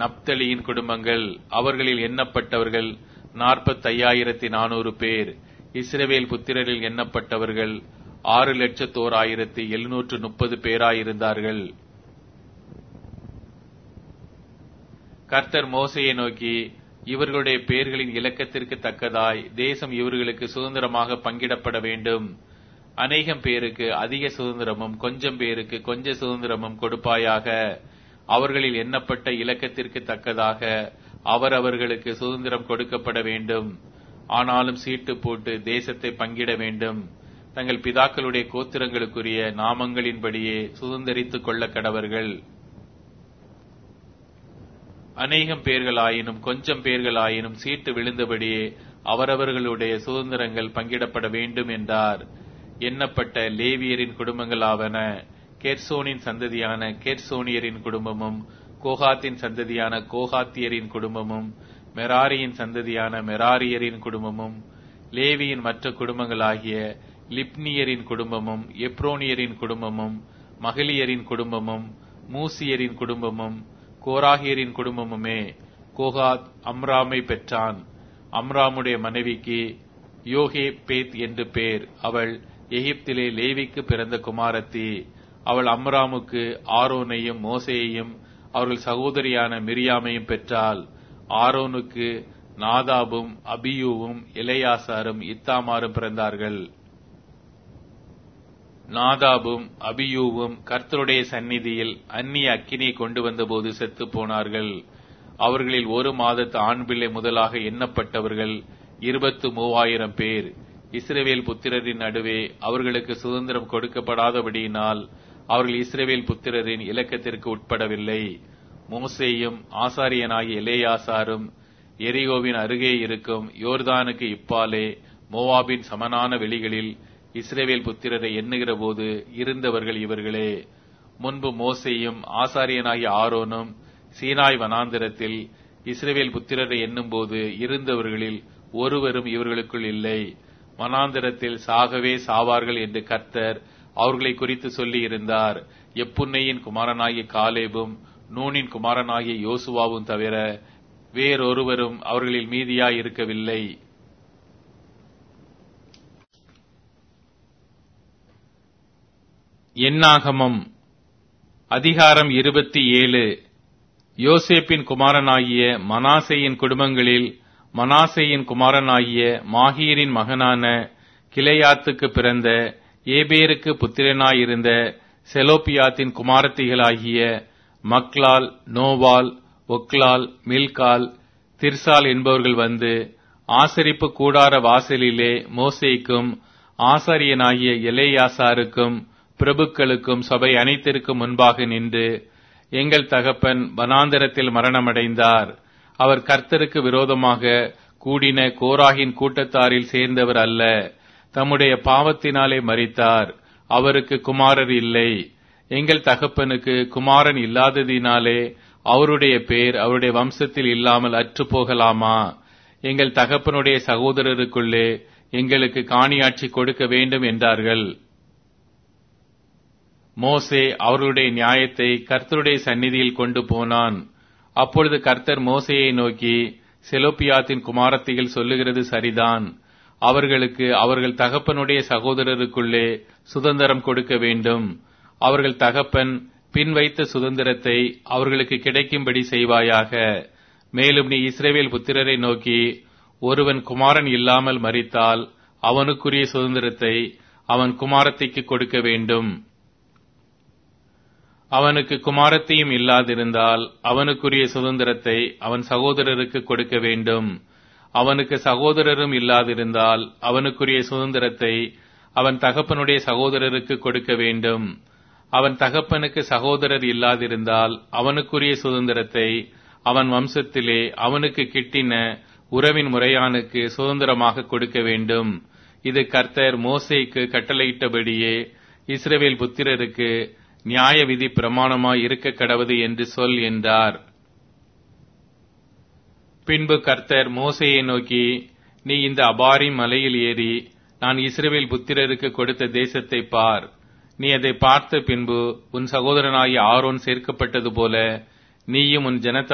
நப்தலியின் குடும்பங்கள் அவர்களில் எண்ணப்பட்டவர்கள் நாற்பத்தையாயிரத்தி நானூறு பேர் இஸ்ரவேல் புத்திரரில் எண்ணப்பட்டவர்கள் ஆறு லட்சத்தோர் ஆயிரத்தி எழுநூற்று முப்பது பேராயிருந்தார்கள் கர்த்தர் மோசையை நோக்கி இவர்களுடைய பெயர்களின் இலக்கத்திற்கு தக்கதாய் தேசம் இவர்களுக்கு சுதந்திரமாக பங்கிடப்பட வேண்டும் அநேகம் பேருக்கு அதிக சுதந்திரமும் கொஞ்சம் பேருக்கு கொஞ்ச சுதந்திரமும் கொடுப்பாயாக அவர்களில் எண்ணப்பட்ட இலக்கத்திற்கு தக்கதாக அவரவர்களுக்கு சுதந்திரம் கொடுக்கப்பட வேண்டும் ஆனாலும் சீட்டு போட்டு தேசத்தை பங்கிட வேண்டும் தங்கள் பிதாக்களுடைய கோத்திரங்களுக்குரிய நாமங்களின்படியே சுதந்திரித்துக் கொள்ள கடவர்கள் அநேகம் பேர்களாயினும் கொஞ்சம் பேர்களாயினும் சீட்டு விழுந்தபடியே அவரவர்களுடைய சுதந்திரங்கள் பங்கிடப்பட வேண்டும் என்றார் எண்ணப்பட்ட லேவியரின் குடும்பங்களாவன கெர்சோனின் சந்ததியான கெர்சோனியரின் குடும்பமும் கோகாத்தின் சந்ததியான கோகாத்தியரின் குடும்பமும் மெராரியின் சந்ததியான மெராரியரின் குடும்பமும் லேவியின் மற்ற குடும்பங்களாகிய லிப்னியரின் குடும்பமும் எப்ரோனியரின் குடும்பமும் மகளியரின் குடும்பமும் மூசியரின் குடும்பமும் கோராகியரின் குடும்பமுமே கோகாத் அம்ராமை பெற்றான் அம்ராமுடைய மனைவிக்கு யோகே பேத் என்று பேர் அவள் எகிப்திலே லேவிக்கு பிறந்த குமாரத்தி அவள் அம்ராமுக்கு ஆரோனையும் மோசேயையும் அவர்கள் சகோதரியான மிரியாமையும் பெற்றாள் ஆரோனுக்கு நாதாபும் அபியூவும் இளையாசாரும் இத்தாமாரும் பிறந்தார்கள் நாதாபும் அபியூவும் கர்த்தருடைய சந்நிதியில் அந்நிய அக்கினியை கொண்டு வந்தபோது செத்து போனார்கள் அவர்களில் ஒரு மாதத்து ஆண் பிள்ளை முதலாக எண்ணப்பட்டவர்கள் இருபத்து மூவாயிரம் பேர் இஸ்ரேவேல் புத்திரரின் நடுவே அவர்களுக்கு சுதந்திரம் கொடுக்கப்படாதபடியினால் அவர்கள் இஸ்ரேவேல் புத்திரரின் இலக்கத்திற்கு உட்படவில்லை மோசேயும் ஆசாரியனாகிய எலேயாசாரும் எரிகோவின் அருகே இருக்கும் யோர்தானுக்கு இப்பாலே மோவாபின் சமனான வெளிகளில் இஸ்ரேவேல் புத்திரரை எண்ணுகிற போது இருந்தவர்கள் இவர்களே முன்பு மோசேயும் ஆசாரியனாகிய ஆரோனும் சீனாய் வனாந்திரத்தில் இஸ்ரேவேல் புத்திரரை எண்ணும்போது இருந்தவர்களில் ஒருவரும் இவர்களுக்குள் இல்லை வனாந்திரத்தில் சாகவே சாவார்கள் என்று கர்த்தர் அவர்களை குறித்து சொல்லி இருந்தார் எப்புன்னையின் குமாரனாகிய காலேபும் நூனின் குமாரனாகிய யோசுவாவும் தவிர வேறொருவரும் அவர்களில் மீதியாய் இருக்கவில்லை எண்ணாகமம் அதிகாரம் இருபத்தி ஏழு யோசேப்பின் குமாரனாகிய மனாசேயின் குடும்பங்களில் மனாசேயின் குமாரனாகிய மாகீரின் மகனான கிளையாத்துக்கு பிறந்த ஏபேருக்கு புத்திரனாயிருந்த செலோப்பியாத்தின் குமாரத்திகளாகிய மக்லால் நோவால் ஒக்லால் மில்கால் திர்சால் என்பவர்கள் வந்து ஆசரிப்பு கூடார வாசலிலே மோசேக்கும் ஆசாரியனாகிய எலேயாசாருக்கும் பிரபுக்களுக்கும் சபை அனைத்திற்கும் முன்பாக நின்று எங்கள் தகப்பன் வனாந்தரத்தில் மரணமடைந்தார் அவர் கர்த்தருக்கு விரோதமாக கூடின கோராகின் கூட்டத்தாரில் சேர்ந்தவர் அல்ல தம்முடைய பாவத்தினாலே மறித்தார் அவருக்கு குமாரர் இல்லை எங்கள் தகப்பனுக்கு குமாரன் இல்லாததினாலே அவருடைய பேர் அவருடைய வம்சத்தில் இல்லாமல் அற்று போகலாமா எங்கள் தகப்பனுடைய சகோதரருக்குள்ளே எங்களுக்கு காணியாட்சி கொடுக்க வேண்டும் என்றார்கள் மோசே அவர்களுடைய நியாயத்தை கர்த்தருடைய சந்நிதியில் கொண்டு போனான் அப்பொழுது கர்த்தர் மோசையை நோக்கி செலோப்பியாத்தின் குமாரத்திகள் சொல்லுகிறது சரிதான் அவர்களுக்கு அவர்கள் தகப்பனுடைய சகோதரருக்குள்ளே சுதந்திரம் கொடுக்க வேண்டும் அவர்கள் தகப்பன் பின் வைத்த சுதந்திரத்தை அவர்களுக்கு கிடைக்கும்படி செய்வாயாக மேலும் நீ இஸ்ரேவேல் புத்திரரை நோக்கி ஒருவன் குமாரன் இல்லாமல் மறித்தால் அவனுக்குரிய சுதந்திரத்தை அவன் குமாரத்திக்கு கொடுக்க வேண்டும் அவனுக்கு குமாரத்தையும் இல்லாதிருந்தால் அவனுக்குரிய சுதந்திரத்தை அவன் சகோதரருக்கு கொடுக்க வேண்டும் அவனுக்கு சகோதரரும் இல்லாதிருந்தால் அவனுக்குரிய சுதந்திரத்தை அவன் தகப்பனுடைய சகோதரருக்கு கொடுக்க வேண்டும் அவன் தகப்பனுக்கு சகோதரர் இல்லாதிருந்தால் அவனுக்குரிய சுதந்திரத்தை அவன் வம்சத்திலே அவனுக்கு கிட்டின உறவின் முறையானுக்கு சுதந்திரமாக கொடுக்க வேண்டும் இது கர்த்தர் மோசேக்கு கட்டளையிட்டபடியே இஸ்ரவேல் புத்திரருக்கு நியாய விதி பிரமாணமாய் இருக்க கடவது என்று சொல் என்றார் பின்பு கர்த்தர் மோசையை நோக்கி நீ இந்த அபாரி மலையில் ஏறி நான் இஸ்ரவேல் புத்திரருக்கு கொடுத்த தேசத்தை பார் நீ அதை பார்த்த பின்பு உன் சகோதரனாகிய ஆரோன் சேர்க்கப்பட்டது போல நீயும் உன் ஜனத்தார்